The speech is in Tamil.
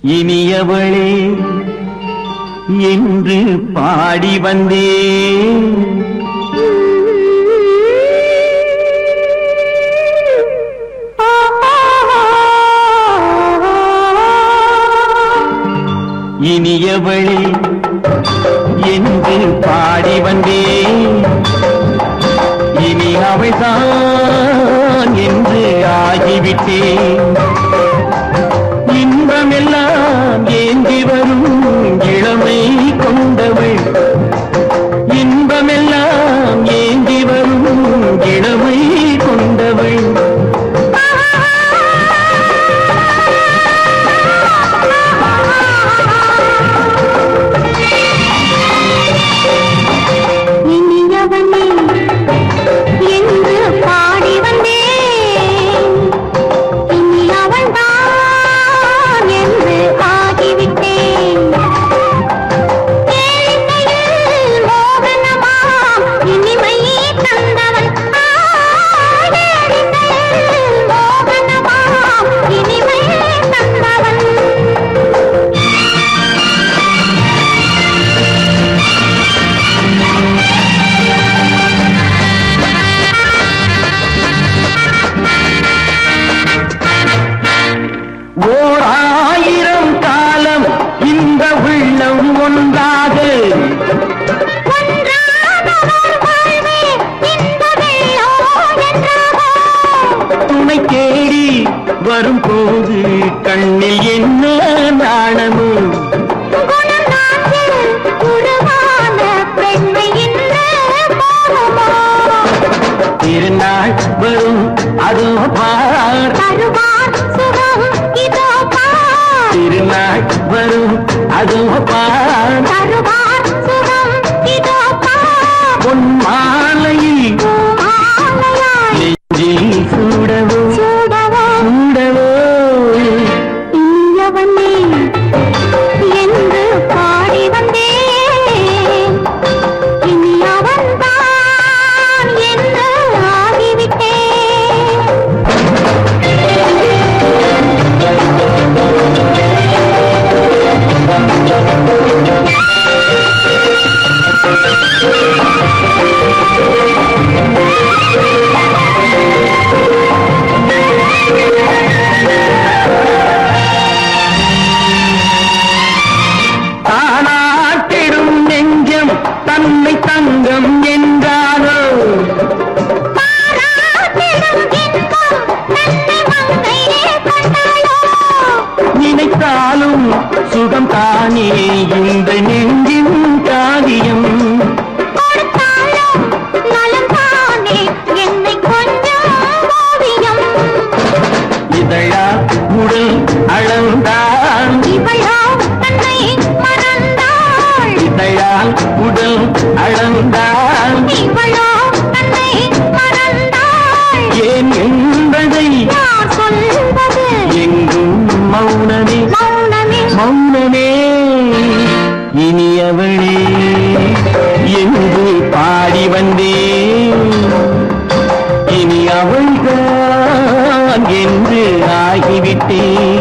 இனியவளே என்று பாடி வந்தேன் இனியவளே என்று பாடி வந்தேன் இனி அவள்தான் என்று ஆகிவிட்டேன் இன்பமெல்லாம் ஏந்தி வரும் இளமை கொண்டவள் இன்பமெல்லாம் ஏந்தி வரும் இளமை கொண்டவள் இனியவனே என்று பாடி வந்தேன் இனி அவள்தான் என்று ஆகிவிட்டேன் கேளிக்கையில் மோகனமாம் இனிமை தந்தவன் ஆ, கேளிக்கையில் மோகனமாம் இனிமை தந்தவன் ஓர் ஆயிரம் காலம் இந்த உள்ளம் ஒன்றாக ஒன்றானவர் வாழ்வே இன்பமெல்லோ என்றாகோ. துணை தேடி வரும்போது கண்ணில் என்ன நாணமும் குணம் நான்கில் உருவான பெண்மை இன்று போகுமோ? திருநாள் வரும் அதோ பார் தருவார் சுகம் இதோ பார். திருநாள் வரும் அதோ பார் தருவார் சுகம் இதோ பார். பொன் மாலையில் பூமாலையாய் நெஞ்சில் சூடவோ சூடவோ சூடவோ இனியவனே என்று பாடி வந்தேன் இனி அவன்தான் என்று ஆகிவிட்டேன் தானாட்டிடும் நெஞ்சம் தன்னை தங்கம் என்றாரோ பாராட்டிடும் இன்பம் தன்னை மங்கையே கண்டாளோ நினைத்தாலும் சுகம் தானே இந்த நெஞ்சின் காரியம் கொடுத்தாலும் நலம் தானே என்னை கொஞ்சம் ஓவியம் இதழா உடல் அளந்தான் இவளோ தன்னை மறந்தாள் இதழால் உடல் அளந்தான் இவளோ தன்னை மறந்தாள் ஏன் என்பதை யார் சொல்வது எங்கும் மௌனமே மௌனமே மௌனமே இனியவளே என்று பாடி வந்தேன் இனி அவள்தான் என்று ஆகிவிட்டேன்